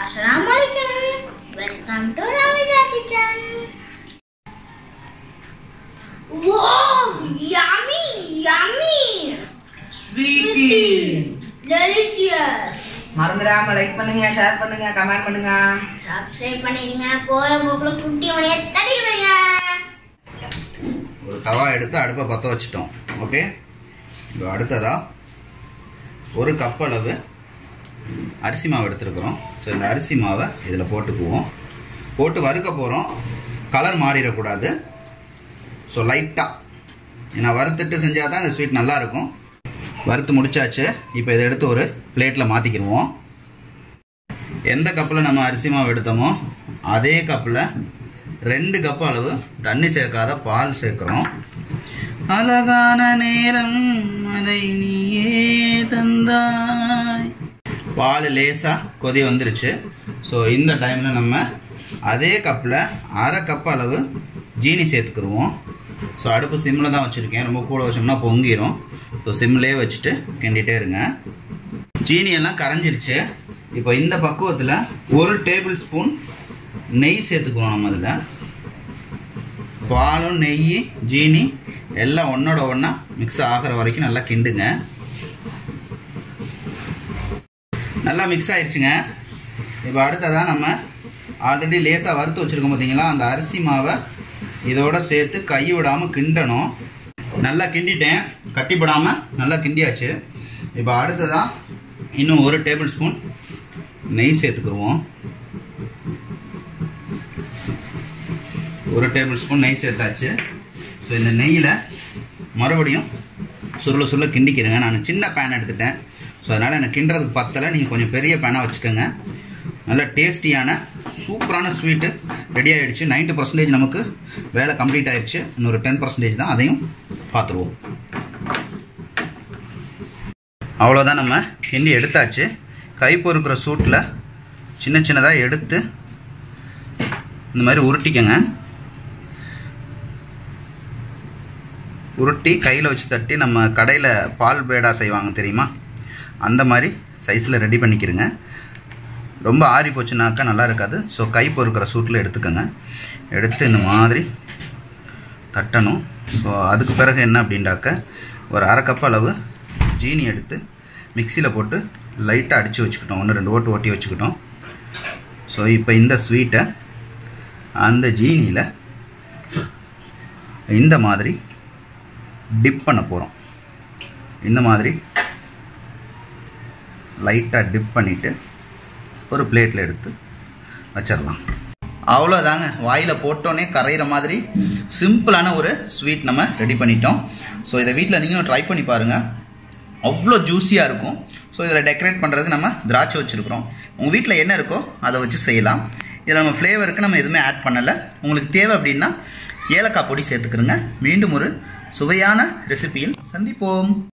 Assalamualaikum. Welcome to Ramija Kitchen. Wow, yummy, yummy. Sweetie Delicious. மறந்துடாம like பண்ணுங்க share பண்ணுங்க comment பண்ணுங்க Subscribe பண்ணிடுங்க போற போக்குல குட்டி மணியை தட்டிடுவீங்க ஒரு தவா எடுத்து அடுப்பை பற்ற வச்சிட்டோம் ஓகே இப்போ அடுத்ததா ஒரு கப் அளவு அரிசி மாவு எடுத்துருக்குறோம் ஸோ இந்த அரிசி மாவை இதில் போட்டுக்குவோம் போட்டு வறுக்க போகிறோம் கலர் மாறிடக்கூடாது ஸோ லைட்டாக ஏன்னா வறுத்துட்டு செஞ்சால் தான் இந்த ஸ்வீட் நல்லாயிருக்கும் வறுத்து முடிச்சாச்சு இப்போ இதை எடுத்து ஒரு பிளேட்டில் மாற்றிக்கிடுவோம் எந்த கப்பில் நம்ம அரிசி மாவு எடுத்தோமோ அதே கப்பில் ரெண்டு கப் அளவு தண்ணி சேர்க்காத பால் சேர்க்குறோம் அழகான நேரம் அதை நீயே தந்தாய் பால் லேசாக கொதி வந்துருச்சு ஸோ இந்த டைமில் நம்ம அதே கப்பில் அரை கப் அளவு ஜீனி சேர்த்துக்கிருவோம் ஸோ அடுப்பு சிம்மில் தான் வச்சுருக்கேன் ரொம்ப கூட வச்சோம்னா பொங்கிரும் ஸோ சிம்லேயே வச்சுட்டு கிண்டிகிட்டே இருங்க ஜீனி எல்லாம் கரைஞ்சிருச்சு இப்போ இந்த பக்குவத்தில் ஒரு டேபிள் ஸ்பூன் நெய் சேர்த்துக்கிறோம் நம்ம அதில் பாலும் நெய் ஜீனி எல்லாம் ஒன்றோட ஒன்றா மிக்ஸ் ஆகிற வரைக்கும் நல்லா கிண்டுங்க நல்லா மிக்ஸ் ஆயிடுச்சுங்க இப்போ அடுத்ததான் நம்ம ஆல்ரெடி லேசாக வறுத்து வச்சுருக்கோம் பார்த்தீங்களா அந்த அரிசி மாவை இதோட சேர்த்து கை விடாமல் கிண்டணும் நல்லா கிண்டிட்டேன் கட்டிப்படாமல் நல்லா கிண்டியாச்சு இப்போ அடுத்ததாக இன்னும் ஒரு டேபிள் ஸ்பூன் நெய் சேர்த்துக்குருவோம் ஒரு டேபிள் ஸ்பூன் நெய் சேர்த்தாச்சு ஸோ இந்த நெய்யில் மறுபடியும் சுருள சுருள கிண்டிக்கிறேங்க நான் சின்ன பேன் எடுத்துட்டேன் ஸோ அதனால் எனக்கு கிண்டுறதுக்கு பத்தலை நீங்கள் கொஞ்சம் பெரிய பேனாக வச்சுக்கோங்க நல்ல டேஸ்டியான சூப்பரான ஸ்வீட்டு ரெடி ஆகிடுச்சு 90% பர்சன்டேஜ் நமக்கு வேலை கம்ப்ளீட் ஆயிடுச்சு இன்னொரு டென் பர்சன்டேஜ் தான் அதையும் பார்த்துருவோம் அவ்வளோதான் நம்ம கிண்டி எடுத்தாச்சு கை பொறுக்கிற சூட்டில் சின்ன சின்னதாக எடுத்து இந்த மாதிரி உருட்டிக்கங்க உருட்டி கையில் வச்சு தட்டி நம்ம கடையில் பால் பேடா செய்வாங்க தெரியுமா அந்த மாதிரி சைஸில் ரெடி பண்ணிக்கிறங்க ரொம்ப ஆறி போச்சுனாக்கா நல்லா இருக்காது ஸோ கை பொறுக்கிற சூட்டில் எடுத்துக்கோங்க எடுத்து இந்த மாதிரி தட்டணும் ஸோ அதுக்கு பிறகு என்ன அப்படின்டாக்க ஒரு அரை கப் அளவு ஜீனி எடுத்து மிக்சியில் போட்டு லைட்டாக அடித்து வச்சுக்கிட்டோம் ஒன்று ரெண்டு ஓட்டு ஓட்டி வச்சுக்கிட்டோம் ஸோ இப்போ இந்த ஸ்வீட்டை அந்த ஜீனியில் இந்த மாதிரி டிப் பண்ண போகிறோம் இந்த மாதிரி லைட்டாக டிப் பண்ணிவிட்டு ஒரு பிளேட்டில் எடுத்து வச்சிடலாம் அவ்வளோதாங்க வாயில் போட்டோன்னே கரையிற மாதிரி சிம்பிளான ஒரு ஸ்வீட் நம்ம ரெடி பண்ணிட்டோம் ஸோ இதை வீட்டில் நீங்களும் ட்ரை பண்ணி பாருங்கள் அவ்வளோ ஜூஸியாக இருக்கும் ஸோ இதில் டெக்கரேட் பண்ணுறதுக்கு நம்ம திராட்சை வச்சுருக்குறோம் உங்கள் வீட்டில் என்ன இருக்கோ அதை வச்சு செய்யலாம் இதில் நம்ம ஃப்ளேவருக்கு நம்ம எதுவுமே ஆட் பண்ணலை உங்களுக்கு தேவை அப்படின்னா ஏலக்காய் பொடி சேர்த்துக்கிறோங்க மீண்டும் ஒரு சுவையான ரெசிபியில் சந்திப்போம்